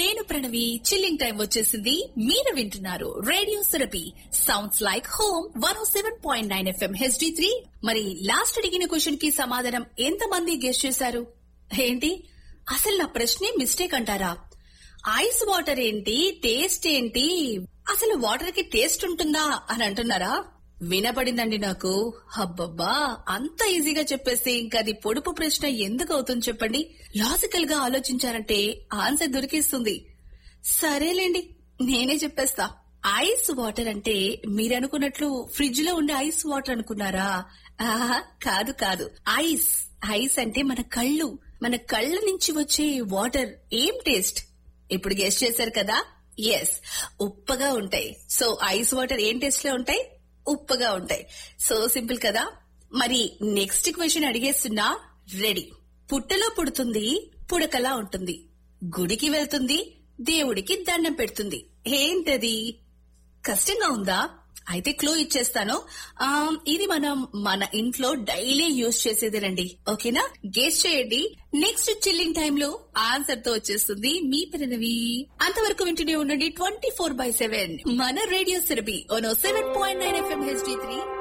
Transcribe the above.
నేను Pranavi chilling time వచ్చేసింది మీరు వింటున్నారు radio therapy sounds like home one O seven point nine FM HD three మరి లాస్ట్ అడిగిన క్వశ్చన్ కి సమాధానం ఎంతమంది గెస్ట్ చేశారు ఏంటి అసలు నా ప్రశ్నే మిస్టేక్ అంటారా ఐస్ వాటర్ ఏంటి టేస్ట్ ఏంటి అసలు వాటర్ కి టేస్ట్ ఉంటుందా అని అంటున్నారా వినపడిందండి నాకు హబ్బబ్బా అంత ఈజీగా చెప్పేసి ఇంకా అది పొడుపు ప్రశ్న ఎందుకు అవుతుంది చెప్పండి లాజికల్ గా ఆలోచించారంటే ఆన్సర్ దొరికిస్తుంది సరేలేండి నేనే చెప్పేస్తా ఐస్ వాటర్ అంటే మీరు అనుకున్నట్లు ఫ్రిడ్జ్ లో ఉండే ఐస్ వాటర్ అనుకున్నారా ఆహా కాదు కాదు ఐస్ ఐస్ అంటే మన కళ్ళు మన కళ్ళ నుంచి వచ్చే వాటర్ ఏం టేస్ట్ ఇప్పుడు గెస్ట్ చేశారు కదా ఎస్ ఉప్పగా ఉంటాయి సో ఐస్ వాటర్ ఏం టేస్ట్ లో ఉంటాయి ఉప్పగా ఉంటాయి సో సింపుల్ కదా మరి నెక్స్ట్ క్వశ్చన్ అడిగేస్తున్నా రెడీ పుట్టలో పుడుతుంది పుడకలా ఉంటుంది గుడికి వెళ్తుంది దేవుడికి దండం పెడుతుంది ఏంటది కష్టంగా ఉందా అయితే క్లూ ఇచ్చేస్తాను ఆ, ఇది మనం మన ఇంట్లో డైలీ యూజ్ చేసేదేనండి ఓకేనా గెస్ చేయండి నెక్స్ట్ చిల్లింగ్ టైమ్ లో ఆన్సర్ తో వచ్చేస్తుంది మీ పిల్లవి అంతవరకు వింటూనే ఉండండి ట్వంటీ ఫోర్ బై సెవెన్ మన రేడియో సిరబి ఓనో seven point nine FM HD three